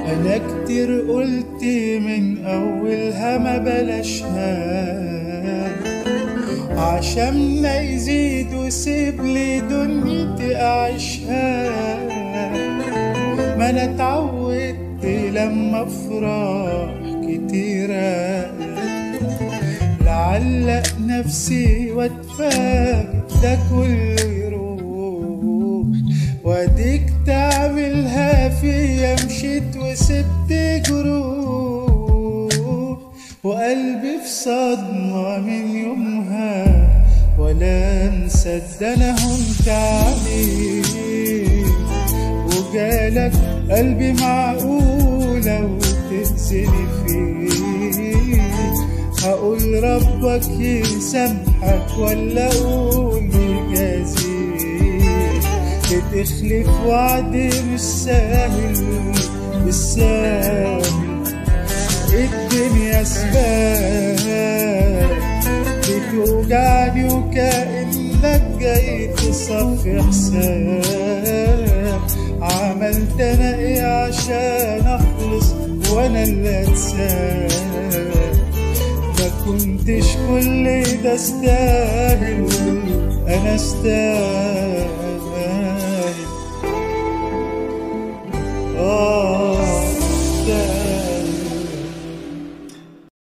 انا كتير قلت من اولها ما بلاشها عشان ما يزيد وسيب لي دنيتي اعيشها ما انا اتعودت لما افرح كتيرة لعلق نفسي واتفاجئ ده كله يروح واديك تعملها فيا مشيت وسبت جروح وقلبي في صدمة من يومها ولا انسى ده انا هنت عليك وجالك قلبي معقولة وتأذني فيه هقول ربك يسامحك ولا اقول يجازيك بتخلف وعد مش سهل مش سهل الدنيا سباب بتوجعني وكأنك جاي تصفي حساب عملت انا ايه عشان اخلص وانا اللي انساك ما كنتش كل ده استاهل انا استاهل